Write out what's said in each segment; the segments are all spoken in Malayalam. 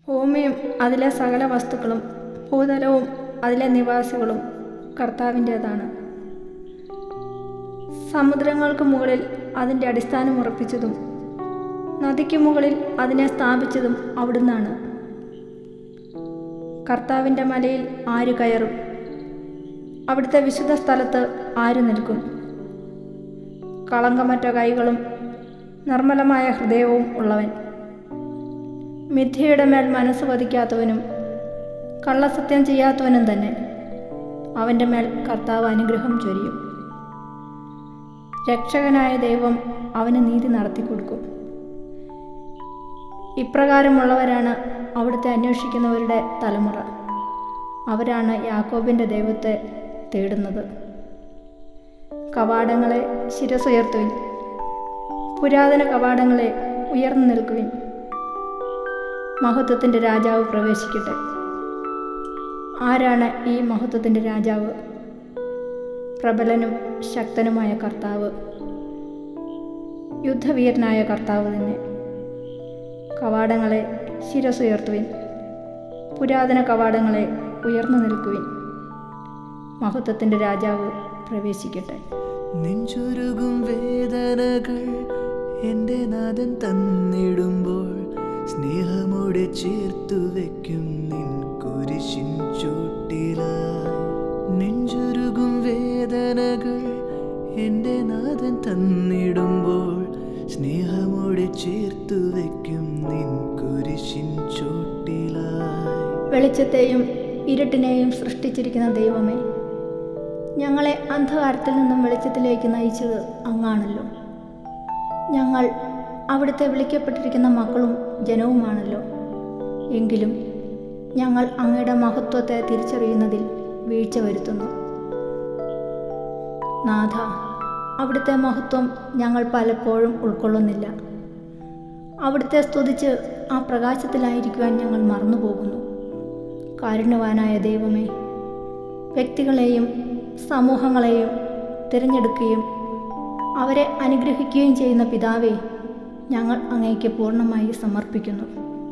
ഭൂമിയും അതിലെ സകല വസ്തുക്കളും ഭൂതലവും അതിലെ നിവാസികളും കർത്താവിൻ്റേതാണ് സമുദ്രങ്ങൾക്ക് മുകളിൽ അതിൻ്റെ അടിസ്ഥാനം ഉറപ്പിച്ചതും നദിക്ക് മുകളിൽ അതിനെ സ്ഥാപിച്ചതും അവിടുന്നാണ് കർത്താവിൻ്റെ മലയിൽ ആര് കയറും അവിടുത്തെ വിശുദ്ധ സ്ഥലത്ത് ആര് നിൽക്കും കളങ്കമറ്റ കൈകളും നിർമ്മലമായ ഹൃദയവും ഉള്ളവൻ മിഥ്യയുടെ മേൽ മനസ്സ് പതിക്കാത്തവനും കള്ളസത്യം ചെയ്യാത്തവനും തന്നെ അവൻ്റെ മേൽ കർത്താവ് അനുഗ്രഹം ചൊരിയും രക്ഷകനായ ദൈവം അവന് നീതി നടത്തിക്കൊടുക്കും ഇപ്രകാരമുള്ളവരാണ് അവിടുത്തെ അന്വേഷിക്കുന്നവരുടെ തലമുറ അവരാണ് യാക്കോബിൻ്റെ ദൈവത്തെ തേടുന്നത് കവാടങ്ങളെ ശിരസുയർത്തുവിൻ പുരാതന കവാടങ്ങളെ ഉയർന്നു നിൽക്കുവിൻ മഹത്വത്തിൻ്റെ രാജാവ് പ്രവേശിക്കട്ടെ ആരാണ് ഈ മഹത്വത്തിൻ്റെ രാജാവ് പ്രബലനും ശക്തനുമായ കർത്താവ് യുദ്ധവീരനായ കർത്താവ് തന്നെ കവാടങ്ങളെ ശിരസുയർത്തുവിൻ പുരാതന കവാടങ്ങളെ ഉയർന്നു നിൽക്കുവിൻ മഹത്വത്തിൻ്റെ രാജാവ് പ്രവേശിക്കട്ടെ നെഞ്ചുരുകും വേദനകൾ എൻ്റെ നാഥൻ തന്നിടുമ്പോൾ സ്നേഹമോടെ ചേർത്തു വെക്കും നിൻ കുരിശിൻ ചൂട്ടിലായി നെഞ്ചുരുകും വേദനകൾ എൻ്റെ നാഥൻ തന്നിടുമ്പോൾ സ്നേഹമോടെ ചേർത്തു വെക്കും നിൻ കുരിശിൻ ചൂട്ടിലായി വെളിച്ചത്തെയും ഇരുട്ടിനെയും സൃഷ്ടിച്ചിരിക്കുന്ന ദൈവമേ ഞങ്ങളെ അന്ധകാരത്തിൽ നിന്നും വെളിച്ചത്തിലേക്ക് നയിച്ചത് അങ്ങാണല്ലോ ഞങ്ങൾ അവിടുത്തെ വിളിക്കപ്പെട്ടിരിക്കുന്ന മക്കളും ജനവുമാണല്ലോ എങ്കിലും ഞങ്ങൾ അങ്ങയുടെ മഹത്വത്തെ തിരിച്ചറിയുന്നതിൽ വീഴ്ച വരുത്തുന്നു നാഥ അവിടുത്തെ മഹത്വം ഞങ്ങൾ പലപ്പോഴും ഉൾക്കൊള്ളുന്നില്ല അവിടുത്തെ സ്തുതിച്ച് ആ പ്രകാശത്തിലായിരിക്കുവാൻ ഞങ്ങൾ മറന്നുപോകുന്നു കാരുണ്യവാനായ ദൈവമേ വ്യക്തികളെയും സമൂഹങ്ങളെയും തിരഞ്ഞെടുക്കുകയും അവരെ അനുഗ്രഹിക്കുകയും ചെയ്യുന്ന പിതാവേ ഞങ്ങൾ അങ്ങേക്ക് പൂർണ്ണമായി സമർപ്പിക്കുന്നു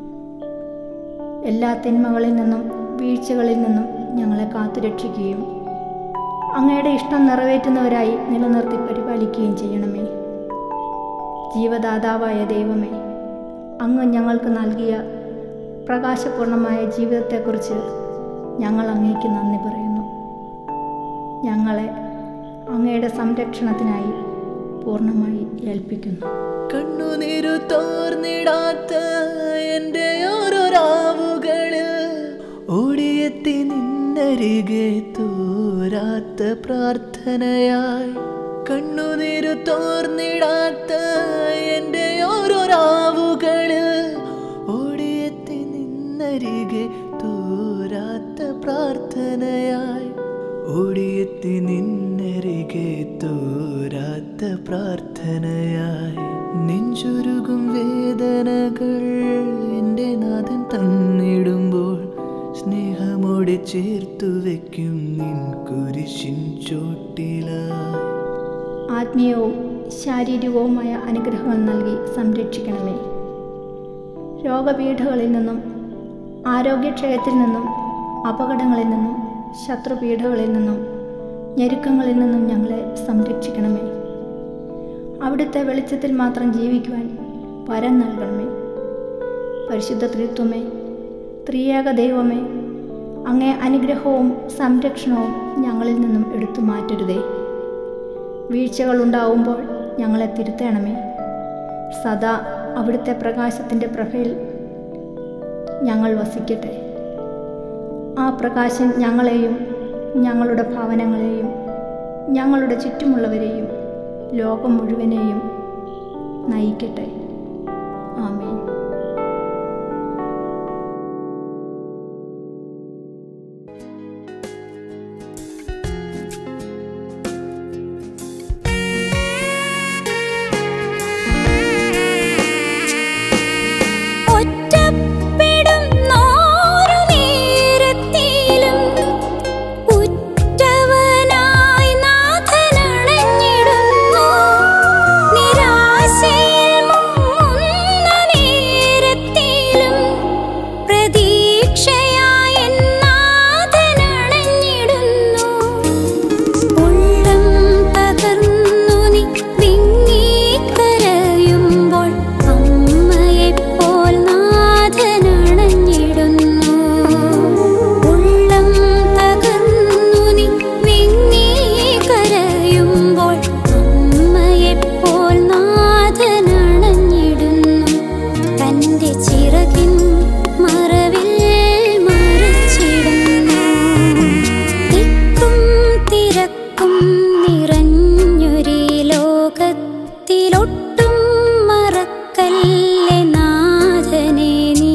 എല്ലാ തിന്മകളിൽ നിന്നും വീഴ്ചകളിൽ നിന്നും ഞങ്ങളെ കാത്തുരക്ഷിക്കുകയും അങ്ങയുടെ ഇഷ്ടം നിറവേറ്റുന്നവരായി നിലനിർത്തി പരിപാലിക്കുകയും ചെയ്യണമേ ജീവദാതാവായ ദൈവമേ അങ്ങ് ഞങ്ങൾക്ക് നൽകിയ പ്രകാശപൂർണമായ ജീവിതത്തെക്കുറിച്ച് ഞങ്ങൾ അങ്ങേക്ക് നന്ദി പറയുന്നു ഞങ്ങളെ അങ്ങയുടെ സംരക്ഷണത്തിനായി പൂർണ്ണമായി ഏൽപ്പിക്കുന്നു കണ്ണുനീരു തോർന്നിടാത്ത എൻ്റെ ഓരോ രാവുകളിൽ ഓടിയെത്തി നിന്നരികെ തോരാത്ത പ്രാർത്ഥനയായി കണ്ണുനീരു തോർന്നിടാത്ത എൻ്റെ ഓരോ രാവുകളിൽ ഓടിയെത്തി നിന്നരികെ തോരാത്ത പ്രാർത്ഥനയായി ഓടിയെത്തി നിന്നരികെ തോരാത്ത പ്രാർത്ഥനയായി നെഞ്ചുരുകും വേദനകൾ എൻ്റെ നാഥൻ തന്നിടുമ്പോൾ സ്നേഹമോടെ ചേർത്തു വെക്കും നിൻ കുരിശിൻ ചോട്ടിലായി ആത്മീയവും ശാരീരികവുമായ അനുഗ്രഹങ്ങൾ നൽകി സംരക്ഷിക്കണമേ രോഗപീഠകളിൽ നിന്നും ആരോഗ്യക്ഷയത്തിൽ നിന്നും അപകടങ്ങളിൽ നിന്നും ശത്രുപീഠകളിൽ നിന്നും ഞെരുക്കങ്ങളിൽ നിന്നും ഞങ്ങളെ സംരക്ഷിക്കണമേ അവിടുത്തെ വെളിച്ചത്തിൽ മാത്രം ജീവിക്കുവാൻ വരം നൽകണമേ പരിശുദ്ധ ത്രിത്വമേ ത്രിയേക ദൈവമേ അങ്ങേ അനുഗ്രഹവും സംരക്ഷണവും ഞങ്ങളിൽ നിന്നും എടുത്തു മാറ്റരുതേ വീഴ്ചകളുണ്ടാവുമ്പോൾ ഞങ്ങളെ തിരുത്തണമേ സദാ അവിടുത്തെ പ്രകാശത്തിൻ്റെ പ്രഭയിൽ ഞങ്ങൾ വസിക്കട്ടെ ആ പ്രകാശം ഞങ്ങളെയും ഞങ്ങളുടെ ഭവനങ്ങളെയും ഞങ്ങളുടെ ചുറ്റുമുള്ളവരെയും ലോകം മുഴുവനെയും നയിക്കട്ടെ ആമേൻ ഒറ്റപ്പെടുന്നോരു നേരത്തിലും ഉറ്റവനായി നാഥനണഞ്ഞിടുന്നു നിരാശയിൽ മുങ്ങി ചിറകിൻ മറവിൽ മറച്ചിടുന്നു തിക്കും തിരക്കും നിറഞ്ഞൊരു ലോകത്തിലൊട്ടും മറക്കല്ലേ നാഥനെ നീ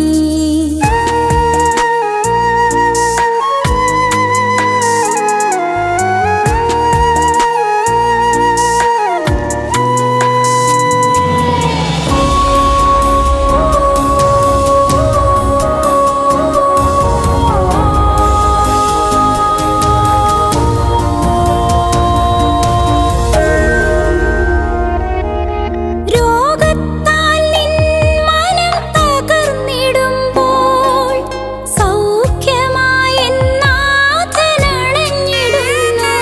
രോഗത്താൽ നിൻ മനം തകർന്നിടുമ്പോൾ സൗഖ്യമായി നാഥനണഞ്ഞിടുന്നു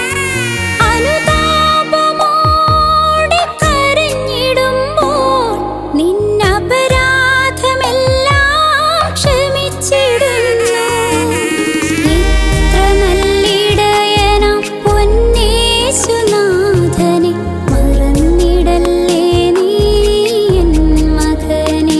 അനുതാപമോടെ കരഞ്ഞിടുമ്പോൾ നിന്നപരാധമെല്ലാം ക്ഷമിച്ചിടുന്നു ഇത്ര നല്ലിടയനാം പൊന്നേശുനാഥനെ മറന്നിടല്ലേ നീ എൻ മകനെ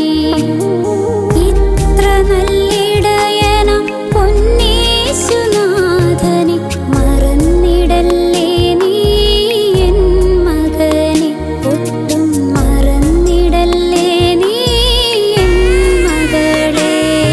ഇത്ര നല്ലിടയനാം പൊന്നേശുനാഥനെ മറന്നിടല്ലേ നീ എൻ മകനെ ഒട്ടും മറന്നിടല്ലേ നീ എൻ മകളെ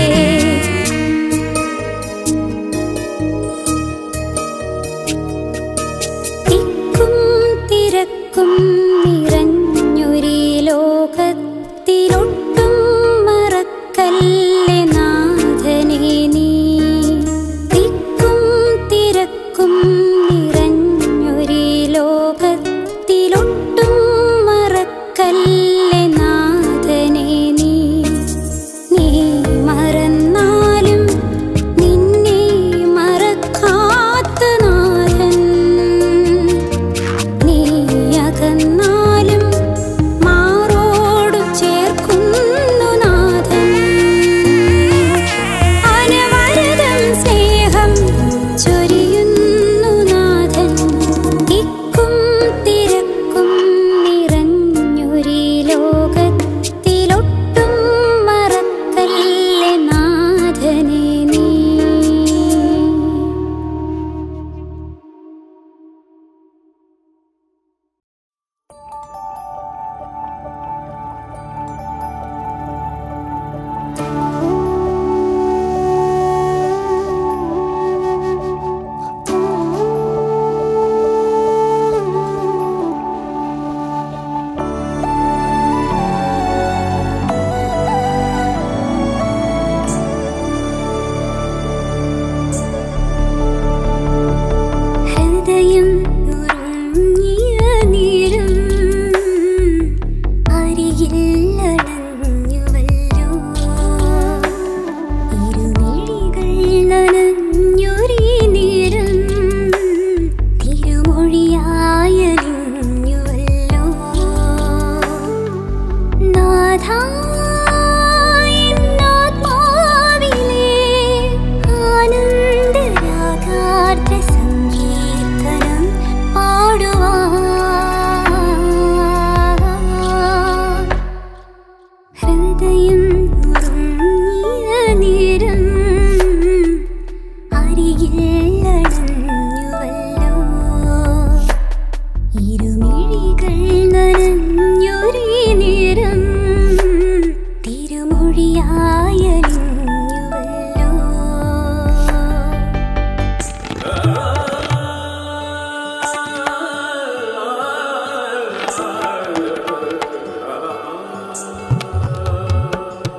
തിക്കും തിരക്കും നിറഞ്ഞൊരു ലോകത്തിലൊട്ടും മറക്കല്ലേ നാഥനെ നീ തിക്കും തിരക്കും നിറഞ്ഞൊരു ലോകത്തിലൊട്ടും മറക്കല്ലേ നാഥനെ നീ നീ മറന്നാലും നിന്നെ മറക്കാത്ത നാഥൻ നീ അകന്നാലും മാറോടു ചേർക്കുന്നു നാഥൻ അനവരതം സ്നേഹം ചൊരിയുന്നു നാഥൻ തിക്കും തിരക്കും നിറഞ്ഞൊരു ലോകത്തിലൊട്ടും മറക്കല്ലേ നാഥനെ നീ ഹൃദയം നുറുങ്ങിയ നീരും അരികിൽ അണഞ്ഞുവല്ലോ ഇരുമിഴികൾ നനഞ്ഞൊരീ നേരം തിരുമൊഴിയായലിഞ്ഞുവല്ലോ നാഥാ എന്നാത്മാവിലെ ആനന്ദരാഗാർദ്ര സങ്കീർത്തനം പാടുവാൻ ഹൃദയം നുറുങ്ങിയ നേരം അരികിൽ അണഞ്ഞുവല്ലോ ഇരുമിഴികൾ നനഞ്ഞൊരേ നേരം തിരുമൊഴിയായലിഞ്ഞുവല്ലോ ആ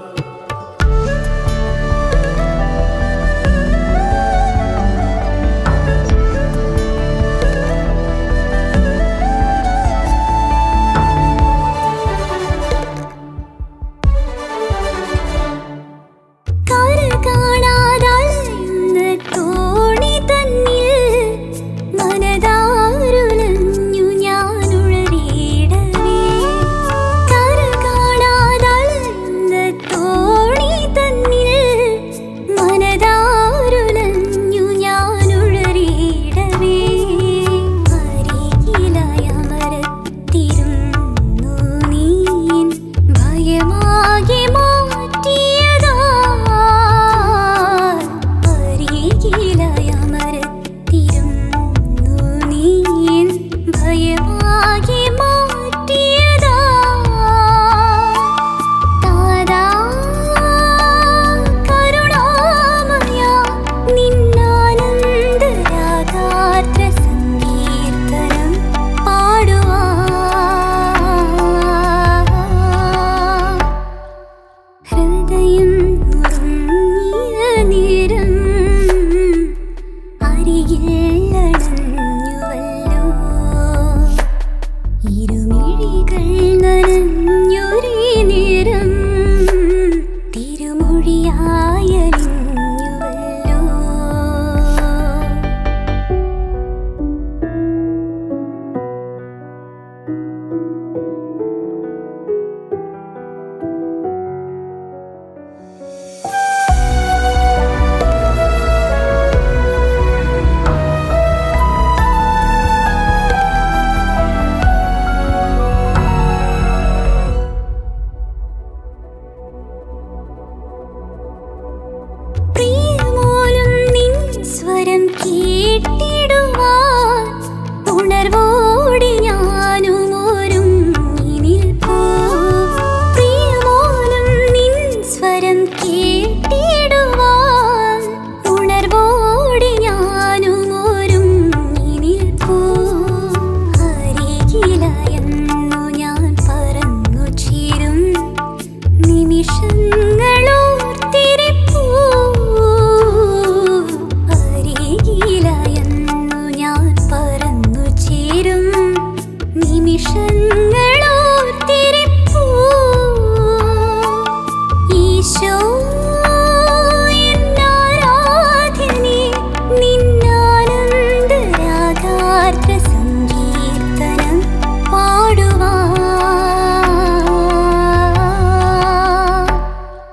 നിമിഷങ്ങളോർത്തിരിപ്പൂ അരികിലായെന്നു ഞാൻ പറന്നു ചേരും നിമിഷങ്ങളോർത്തിരിപ്പൂ ഈശോ എന്നാരാധ്യനേ നിന്നാനന്ദരാഗാർദ്ര സങ്കീർത്തനം പാടുവാൻ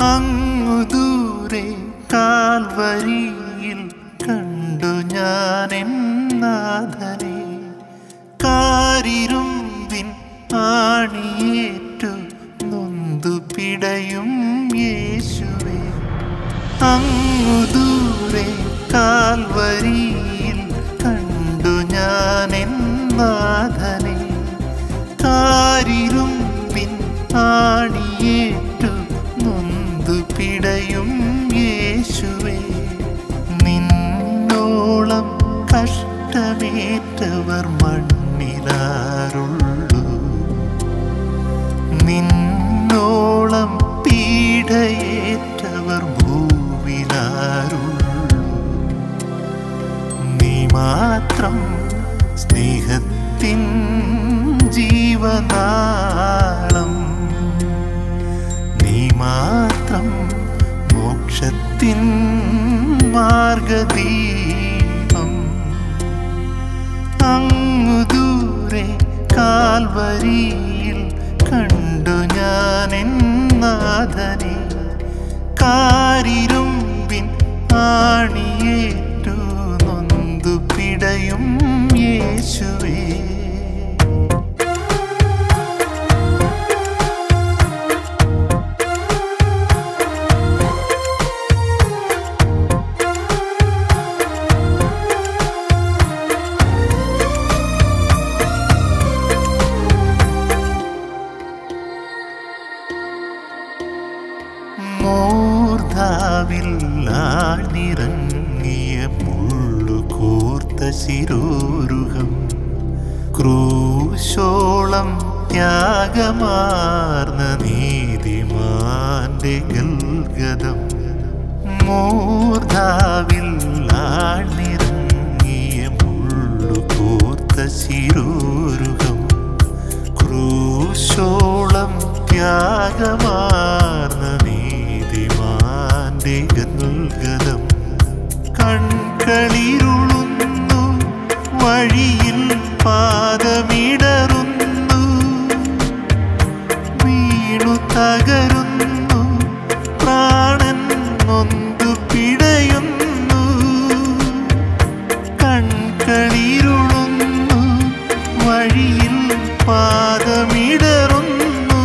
അങ്ങു ദൂരെ കാൽവരിയിൽ കണ്ടു ഞാൻ എന്നാഥനെ കാരിരുമ്പിൻ ആണിയേറ്റു നൊന്തു പിടയും യേശുവേ അങ്ങു ദൂരെ കാൽവരിയിൽ കണ്ടു ഞാൻ എന്നാഥനെ കാരിരുമ്പിൻ ആണിയേറ്റു നൊന്തു പിടയും യേശുവേ നിന്നോളം കഷ്ടമേറ്റവർ മണ്ണിലാരുള്ളൂ നിന്നോളം പീഡയേറ്റവർ ഭൂവിലാരുള്ളൂ നീ മാത്രം സ്നേഹത്തിൻ ജീവനാളം നീ മാത്രം മോക്ഷത്തിൻ മാർഗദീപം അങ്ങു ദൂരെ കാൽവരിയിൽ കണ്ടു ഞാൻ എന്നാഥനെ കാരിരുമ്പിൻ ആണിയേറ്റു നൊന്തു പിടയും യേശുവേ മൂർധാവിൽ ആണിറങ്ങിയ മുള്ളു കോർത്ത ശിരോരുഹം ക്രൂശോളം ത്യാഗമാർന്ന നീതിമാന്റെ ഗൽഗതം മൂർധാവിൽ ആണിറങ്ങിയ മുള്ളു കോർത്ത ശിരോരുഹം ക്രൂശോളം ത്യാഗമാർന്ന നീതിമാന്റെ ഗൽഗതം കൺകളിരുളുന്നു വഴിയിൽ പാദമിടറുന്നു വീണു തകരുന്നു പ്രാണൻ നൊന്തു പിടയുന്നു കൺകളിരുളുന്നു വഴിയിൽ പാദമിടറുന്നു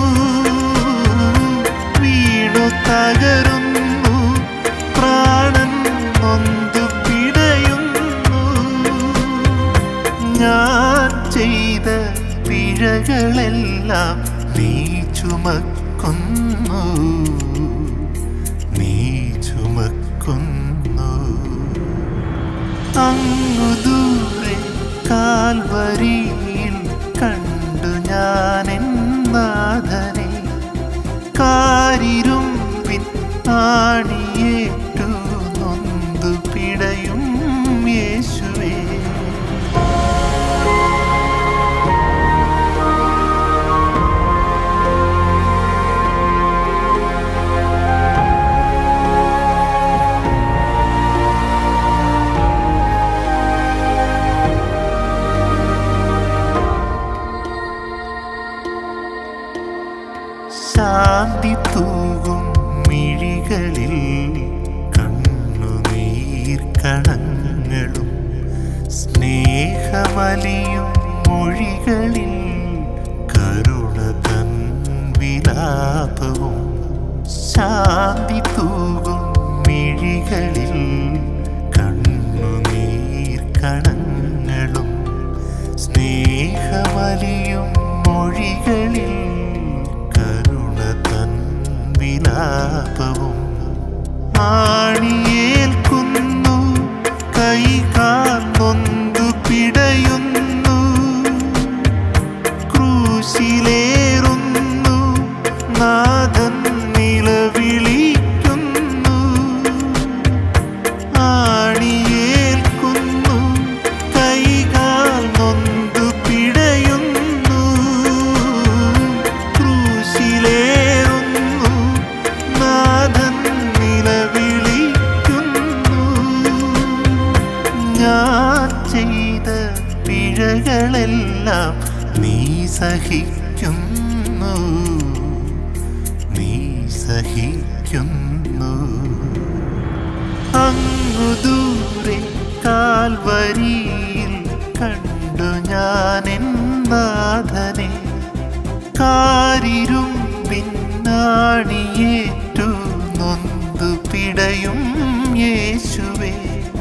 വീണു തകരുന്നു പ്രാണൻ നൊന്തു പിടയുന്നു ഞാൻ ചെയ്ത പിഴകളെല്ലാം നീ ചുമക്കുന്നു നീ ചുമക്കുന്നു അങ്ങു ദൂരെ കാൽവരിയിൽ കണ്ടു ഞാൻ എന്നാഥനെ കാരിരുമ്പിൻ ആണിയേറ്റു നൊന്തു പിടയും യേശുവേ ശാന്തി തൂകും മിഴികളിൽ കണ്ണുനീർ കണങ്ങളും സ്നേഹമലിയും മൊഴികളിൽ കരുണ തൻ വിലാപവും ശാന്തി തൂകും മിഴികളിൽ കണ്ണുനീർ കണങ്ങളും സ്നേഹമലിയും മൊഴികളിൽ കരുണ തൻ വിലാപവും ആണിയേൽക്കുന്നു കൈകാൽ നൊന്തു പിടയുന്നു ക്രൂശിലേറുന്നു നാഥൻ നിലവിളിക്കുന്നു ആണിയേൽക്കുന്നു കൈകാൽ നൊന്തു പിടയുന്നു ക്രൂശിലേറുന്നു നാഥൻ നിലവിളിക്കുന്നു ഞാൻ ചെയ്ത പിഴകളെല്ലാം നീ സഹിക്കുന്നു നീ സഹിക്കുന്നു വിളിക്കുന്നു അങ്ങു ദൂരെ കാൽവരിയിൽ കണ്ടു ഞാൻ നാഥനെ കാരിരും പിന്നാണിയേറ്റു നൊന്തു പിടയും യേശുവേ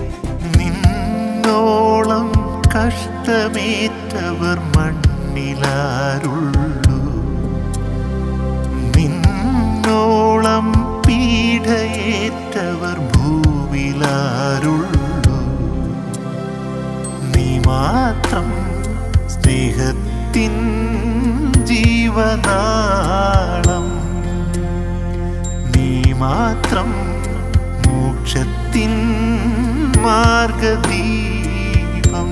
നിന്നോളം കഷ്ടമേറ്റവർ മണ്ണിലാരുള്ളൂ നിന്നോളം പീഡയേറ്റവർ ഭൂവിലാരുള്ളൂ നീ മാത്രം സ്നേഹത്തിൻ ജീവനാളം നീ മാത്രം മോക്ഷത്തിൻ മാർഗദീപം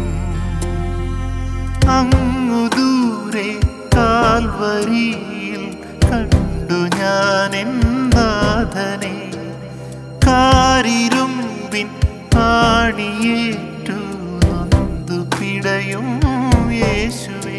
അങ്ങു ദൂരെ കാൽവരിയിൽ കണ്ടു ഞാൻ നാഥനെ കാരിരുമ്പിൻ ആണിയേറ്റു നൊന്തു പിടയും യേശുവേ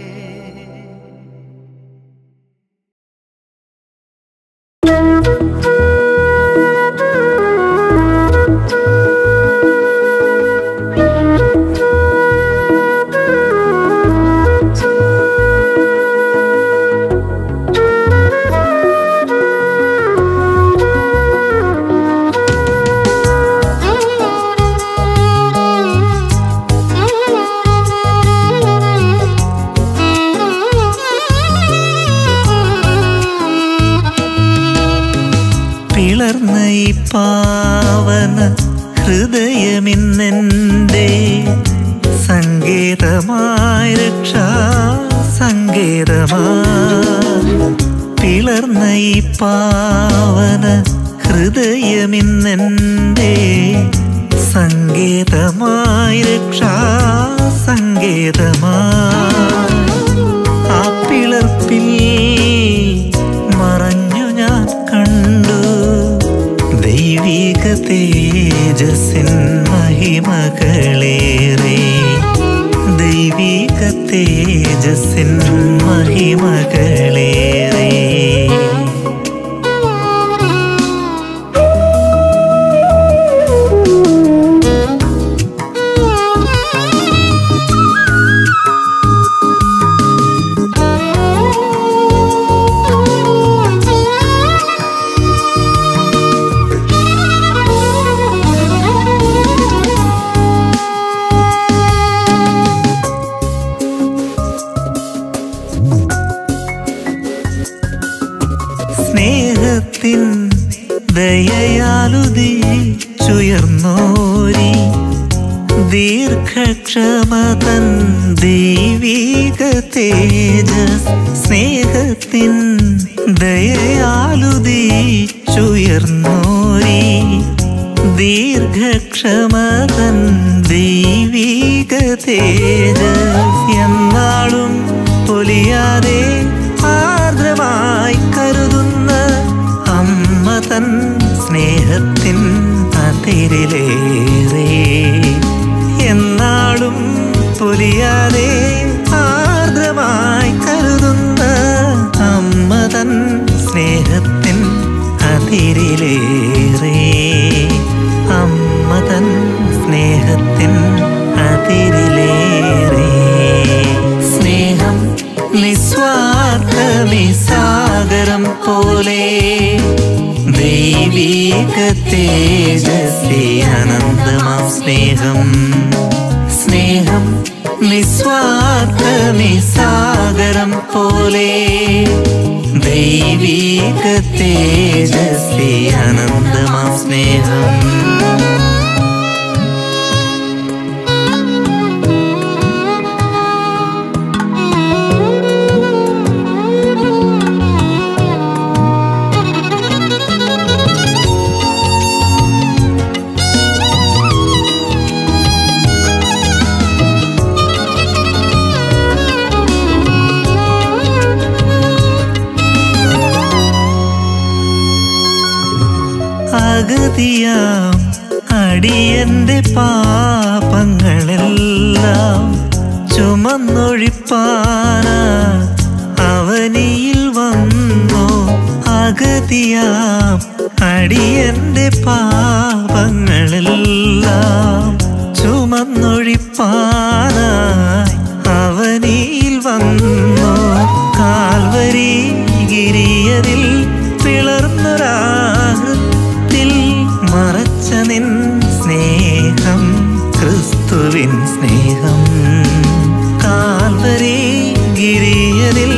പിളർന്ന ഈ പാവന ഹൃദയമിന്നെൻ്റെ സങ്കേതമായ രക്ഷാ സങ്കേതമായി പിളർന്ന ഈ പാവന ഹൃദയമിന്നെൻ്റെ സങ്കേതമായ രക്ഷാ സങ്കേതമായി ആ പിളർപ്പിൽ മറഞ്ഞു ഞാൻ കണ്ടു ദൈവിക തേജസ്സിൻ മഹിമകളേറെ ദൈവിക തേജസ്സിൻ മഹിമകളേറെ സ്നേഹത്തിൻ ദയയാലുദീച്ചുയർന്നോരി ദീർഘക്ഷമതൻ ദൈവീക തേജസ് സ്നേഹത്തിൻ ദയയാലുദീച്ചുയർന്നോരി ദീർഘക്ഷമതൻ ദൈവീക തേജസ് എന്നാളും പൊലിയാതെ ആർദ്രമായി കരുതുന്ന അമ്മ തൻ സ്നേഹത്തിൻ അതിരിലേറെ എന്നാളും പൊലിയാതെ ആർദ്രമായി കരുതുന്ന അമ്മ തൻ സ്നേഹത്തിൻ അതിരിലേറെ അമ്മ തൻ സ്നേഹത്തിൻ അതിരിലേറെ സ്നേഹം നിസ്വാർത്ഥമി സാഗരം പോലെ ദൈവീക തേജസ്സി അനന്തമാം സ്നേഹം സ്നേഹം നിസ്വാർത്ഥമി സാഗരം പോലെ ദൈവീക തേജസ്സി അനന്തമാം സ്നേഹം അഗതിയാം അടിയന്റെ പാപങ്ങളെല്ലാം ചുമന്നൊഴിപ്പാന അവനിയിൽ വന്നു അഗതിയാം അടിയന്റെ പാപങ്ങളെല്ലാം ചുമന്നൊഴിപ്പാനായി അവനിൽ വന്നു കാൽവരി ഗിരിയതിൽ പിളർന്നൊരാഹൃത്തിൽ മറച്ച നിൻ സ്നേഹം ക്രിസ്തുവിൻ സ്നേഹം കാൽവരി ഗിരിയതിൽ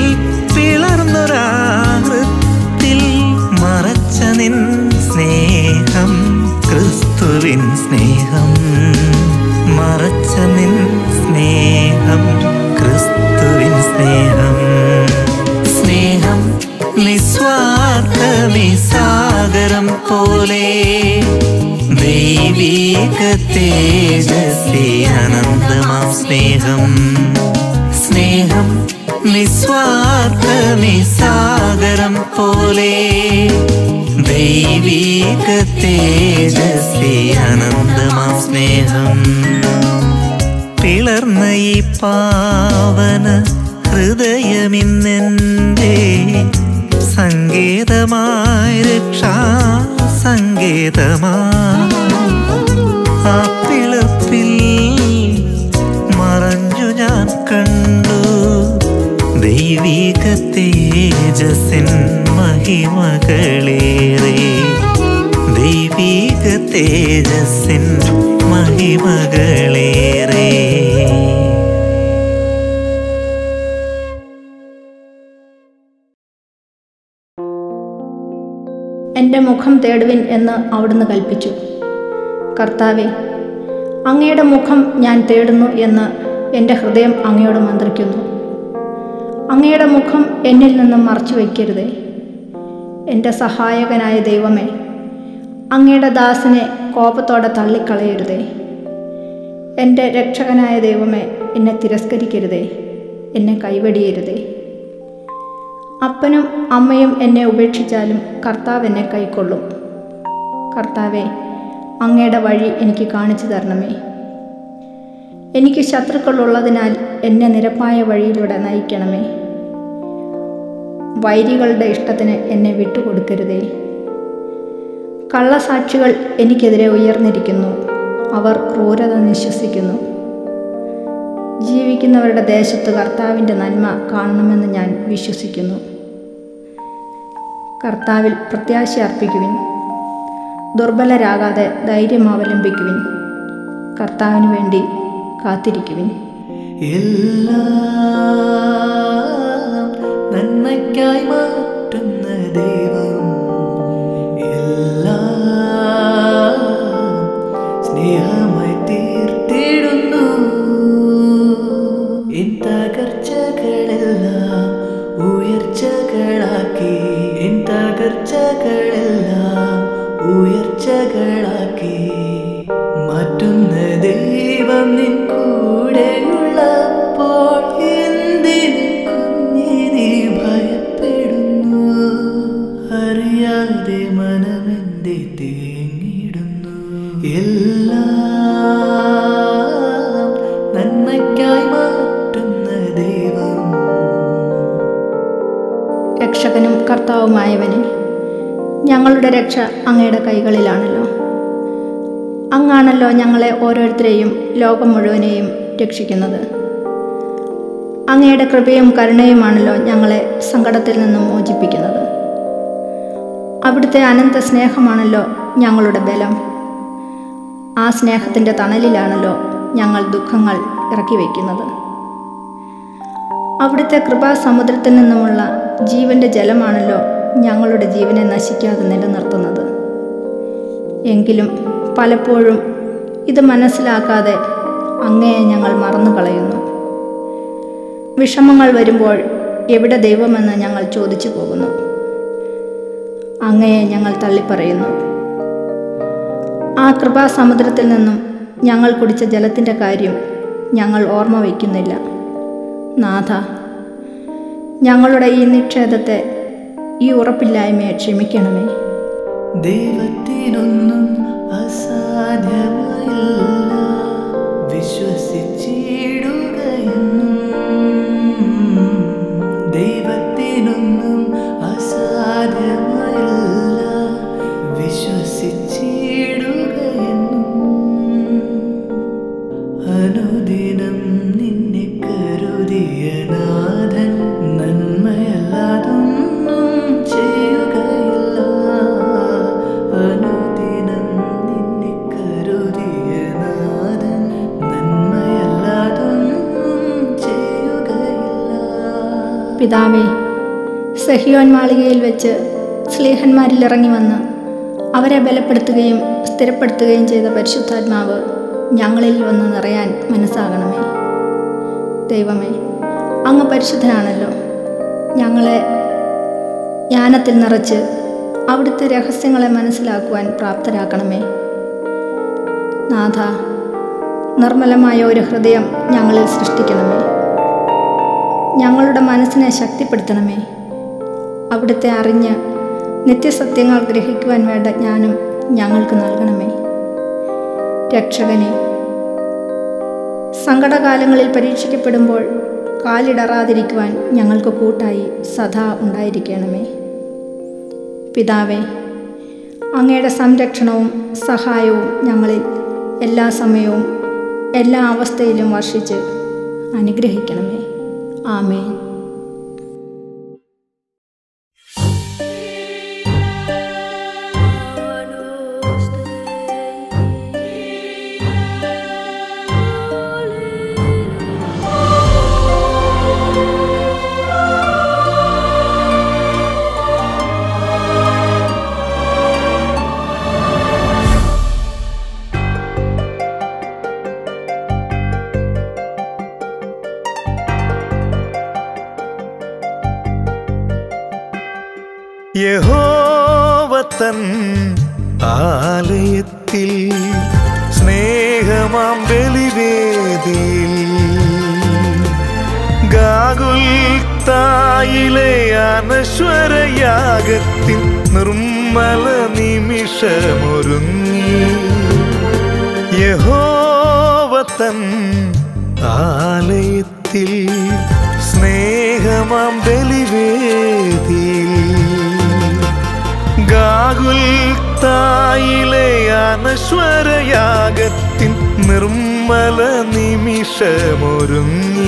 പിളർന്നൊരാഹൃത്തിൽ മറച്ച നിൻ സ്നേഹം ക്രിസ്തുവിൻ സ്നേഹം മറച്ച നിൻ സ്നേഹം ക്രിസ്തുവിൻ സ്നേഹം സ്നേഹം നിസ്വാർത്ഥമി സാഗരം പോലെ ദൈവീക തേജസ്സി അനന്തമാം സ്നേഹം സ്നേഹം നിസ്വാർത്ഥമി സാഗരം പോലെ ദൈവീക തേജസ്സി അനന്തമാം സ്നേഹം പിളർന്ന ഈ പാവന ഹൃദയമിന്നെൻ്റെ സങ്കേതമായി രക്ഷാ സങ്കേതമായി ആ പിളർപ്പിൽ മറഞ്ഞു ഞാൻ കണ്ടു ദൈവിക തേജസ്സിൻ മഹിമകളേറെ ദൈവിക തേജസ്സിൻ മഹിമകളേറെ എൻ്റെ മുഖം തേടുവിൻ എന്ന് അവിടുന്ന് കൽപ്പിച്ചു കർത്താവെ അങ്ങയുടെ മുഖം ഞാൻ തേടുന്നു എന്ന് എൻ്റെ ഹൃദയം അങ്ങയോട് മന്ത്രിക്കുന്നു അങ്ങയുടെ മുഖം എന്നിൽ നിന്നും മറച്ചു വയ്ക്കരുതേ എൻ്റെ സഹായകനായ ദൈവമേ അങ്ങയുടെ ദാസനെ കോപത്തോടെ തള്ളിക്കളയരുതേ എൻ്റെ രക്ഷകനായ ദൈവമേ എന്നെ തിരസ്കരിക്കരുതേ എന്നെ കൈവടിയരുതേ അപ്പനും അമ്മയും എന്നെ ഉപേക്ഷിച്ചാലും കർത്താവ് എന്നെ കൈക്കൊള്ളും കർത്താവെ അങ്ങയുടെ വഴി എനിക്ക് കാണിച്ചു തരണമേ എനിക്ക് ശത്രുക്കളുള്ളതിനാൽ എന്നെ നിരപ്പായ വഴിയിലൂടെ നയിക്കണമേ വൈരികളുടെ ഇഷ്ടത്തിന് എന്നെ വിട്ടുകൊടുക്കരുതേ കള്ളസാക്ഷികൾ എനിക്കെതിരെ ഉയർന്നിരിക്കുന്നു അവർ ക്രൂരത നിശ്വസിക്കുന്നു ജീവിക്കുന്നവരുടെ ദേശത്ത് കർത്താവിൻ്റെ നന്മ കാണണമെന്ന് ഞാൻ വിശ്വസിക്കുന്നു കർത്താവിൽ പ്രത്യാശ അർപ്പിക്കുവിൻ ദുർബലരാകാതെ ധൈര്യം അവലംബിക്കുവിൻ കർത്താവിന് വേണ്ടി കാത്തിരിക്കുവിൻ എല്ലാം നന്മയ്ക്കായി മാറ്റുന്ന ദൈവം എല്ലാം സ്നേഹമായി തീർത്തിടുന്നു എൻ തകർച്ചകളെല്ലാം ഉയർച്ചകളാക്കി എൻ തകർച്ചകളെല്ലാം ഉയർച്ചകളാക്കി മാറ്റുന്ന ദൈവം നിൻ കൂടെയുള്ളപ്പോൾ എന്തിന് കുഞ്ഞെ നീ ഭയപ്പെടുന്നു അറിയാതെ മനമെന്റെ തേങ്ങിടുന്നു എല്ലാം നന്മയ്ക്കായി മാറ്റുന്ന ദൈവം രക്ഷകനും കർത്താവുമായവനെ ഞങ്ങളുടെ രക്ഷ അങ്ങയുടെ കൈകളിലാണല്ലോ അങ്ങാണല്ലോ ഞങ്ങളെ ഓരോരുത്തരെയും ലോകം മുഴുവനെയും രക്ഷിക്കുന്നത് അങ്ങയുടെ കൃപയും കരുണയുമാണല്ലോ ഞങ്ങളെ സങ്കടത്തിൽ നിന്നും മോചിപ്പിക്കുന്നത് അവിടുത്തെ അനന്ത സ്നേഹമാണല്ലോ ഞങ്ങളുടെ ബലം ആ സ്നേഹത്തിൻ്റെ തണലിലാണല്ലോ ഞങ്ങൾ ദുഃഖങ്ങൾ ഇറക്കി വയ്ക്കുന്നത് അവിടുത്തെ കൃപാസമുദ്രത്തിൽ നിന്നുമുള്ള ജീവന്റെ ജലമാണല്ലോ ഞങ്ങളുടെ ജീവനെ നശിക്കാതെ നിലനിർത്തുന്നത് എങ്കിലും പലപ്പോഴും ഇത് മനസ്സിലാക്കാതെ അങ്ങയെ ഞങ്ങൾ മറന്നു കളയുന്നു വിഷമങ്ങൾ വരുമ്പോൾ എവിടെ ദൈവമെന്ന് ഞങ്ങൾ ചോദിച്ചു പോകുന്നു അങ്ങയെ ഞങ്ങൾ തള്ളിപ്പറയുന്നു ആ കൃപാസമുദ്രത്തിൽ നിന്നും ഞങ്ങൾ കുടിച്ച ജലത്തിൻ്റെ കാര്യം ഞങ്ങൾ ഓർമ്മ വയ്ക്കുന്നില്ല നാഥ ഞങ്ങളുടെ ഈ നിക്ഷേപത്തെ ഈ ഉറപ്പില്ലായ്മയെ ക്ഷമിക്കണമേ ദൈവത്തിനൊന്നും അസാധ്യമായില്ല വിശ്വസിച്ചിടുകയെന്നും ദൈവത്തിനൊന്നും അസാധ്യമായില്ല നാഥൻ നന്മയല്ലാതൊന്നും ചെയ്യുകയില്ല അനുദിനം നിന്നെ കരുതിയ നാഥൻ നന്മയല്ലാതൊന്നും ചെയ്യുകയില്ല പിതാവേ സഹിയോൻ മാളികയിൽ വെച്ച് സ്ലേഹന്മാരിൽ ഇറങ്ങി വന്ന് അവരെ ബലപ്പെടുത്തുകയും സ്ഥിരപ്പെടുത്തുകയും ചെയ്ത പരിശുദ്ധാത്മാവ് ഞങ്ങളിൽ വന്ന് നിറയാൻ മനസ്സാകണമേ ദൈവമേ അങ്ങ് പരിശുദ്ധനാണല്ലോ ഞങ്ങളെ ജ്ഞാനത്തിൽ നിറച്ച് അവിടുത്തെ രഹസ്യങ്ങളെ മനസ്സിലാക്കുവാൻ പ്രാപ്തരാക്കണമേ നാഥ നിർമ്മലമായ ഒരു ഹൃദയം ഞങ്ങളിൽ സൃഷ്ടിക്കണമേ ഞങ്ങളുടെ മനസ്സിനെ ശക്തിപ്പെടുത്തണമേ അവിടുത്തെ അറിഞ്ഞ് നിത്യസത്യങ്ങൾ ഗ്രഹിക്കുവാൻ വേണ്ട ജ്ഞാനം ഞങ്ങൾക്ക് നൽകണമേ രക്ഷകനെ സങ്കടകാലങ്ങളിൽ പരീക്ഷിക്കപ്പെടുമ്പോൾ കാലിടറാതിരിക്കുവാൻ ഞങ്ങൾക്ക് കൂട്ടായി സദാ ഉണ്ടായിരിക്കണമേ പിതാവേ അങ്ങയുടെ സംരക്ഷണവും സഹായവും ഞങ്ങളിൽ എല്ലാ സമയവും എല്ലാ അവസ്ഥയിലും വർഷിച്ച് അനുഗ്രഹിക്കണമേ ആമേൻ യഹോവത്തൻ ആലയത്തിൽ സ്നേഹമാം ബലിവേദിയിൽ ഗാഗുൽത്തായിലെ അനശ്വരയാഗത്തിൻ നിർമ്മല നിമിഷമൊരുങ്ങി യഹോവത്തൻ ആലയത്തിൽ സ്നേഹമാം ബലിവേദിയിൽ ഗാഗുൽത്തായിലെ അനശ്വരയാഗത്തിൻ നിർമ്മല നിമിഷമൊരുങ്ങി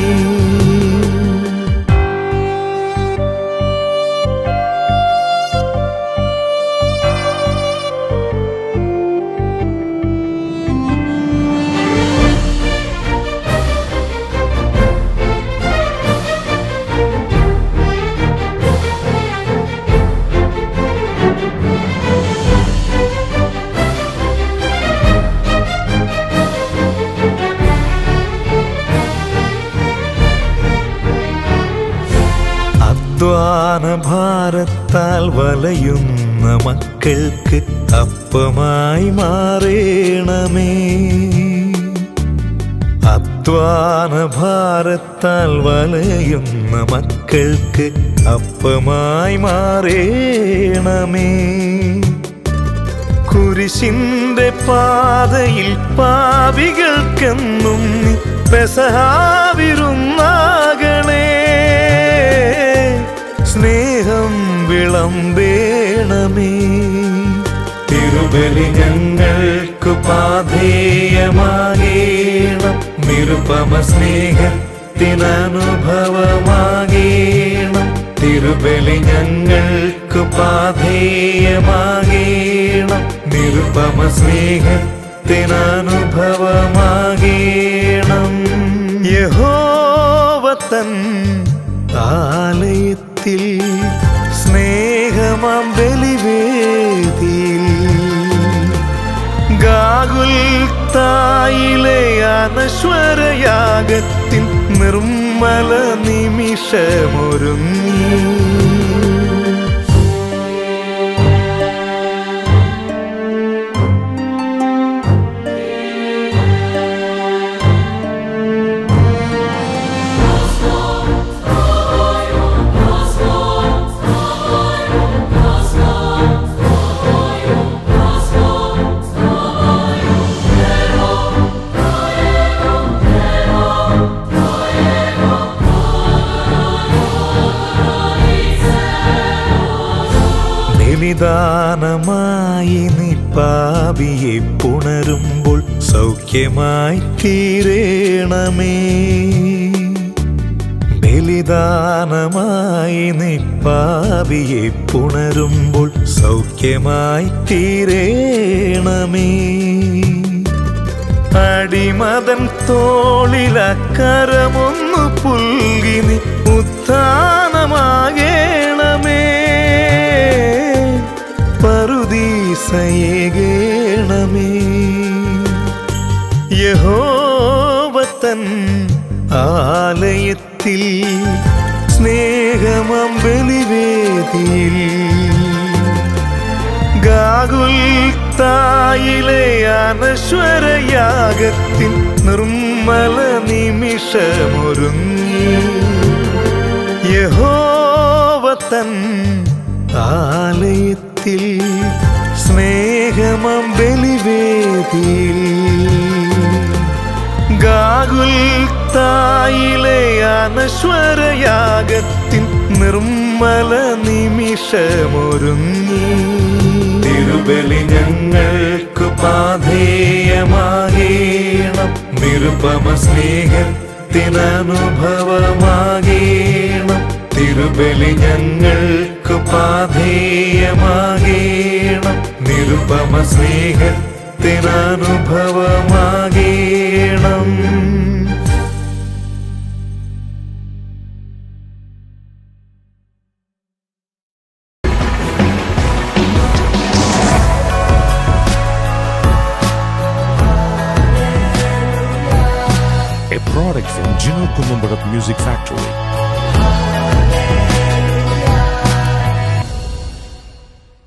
അധ്വാന ഭാരത്താൽ വലയുന്ന മക്കൾക്ക് അപ്പമായി മാറേണമേ അധ്വാന ഭാരത്താൽ വലയുന്ന മക്കൾക്ക് അപ്പമായി മാറേണമേ കുരിശിന്റെ പാതയിൽ പാവികൾക്കെന്നും നീ പെസഹാവിരുന്നാകണേ സ്നേഹം വിളമ്പേണമേ തിരുബലി ഞങ്ങൾക്ക് പാധേയമാകേണം നിരുപമ സ്നേഹത്തിനനുഭവമാകേണം തിരുബലി ഞങ്ങൾക്ക് പാധേയമാകേണം നിരുപമ സ്നേഹത്തിനനുഭവമാകേണം യഹോവത്തൻ ആലയത്തിൽ സ്നേഹമാം ബലിവേദിയിൽ ഗാഗുൽത്തായിലെ അനശ്വരയാഗത്തിൻ നിർമ്മല നിമിഷമൊരുങ്ങി ബലിദാനമായി നീ പാപിയെ പുണരുമ്പോൾ സൗഖ്യമായി തീരേണമേ ബലിദാനമായി നിപ്പാവിയെ പുണരുമ്പോൾ സൗഖ്യമായി തീരേണമേ അടിമതൻ തോളിലക്കരമൊന്നു പുൽകി നീ ഉത്ഥാനമാകേണമേ പറുദീസയേകേണമേ യഹോവത്തൻ ആലയത്തിൽ സ്നേഹമം ബലിവേദിയിൽ ഗാഗുൽത്തായിലെ അനശ്വരയാഗത്തിൻ നിർമ്മല നിമിഷമൊരുങ്ങി യഹോവത്തൻ ആലയത്തിൽ സ്നേഹമം ബലിവേദിയിൽ ഗാഗുൽത്തായിലെ അനശ്വരയാഗത്തിൻ നിർമ്മല നിമിഷമൊരുങ്ങി തിരുബലി ഞങ്ങൾക്ക് പാധേയമാകേണം നിരുപമ സ്നേഹത്തിനനുഭവമാകേണം തിരുബലി ഞങ്ങൾക്ക് പാധേയമാകേണം നിരുപമ സ്നേഹത്തിനനുഭവമാകേണം a product from Gino Columbarat Music Factory.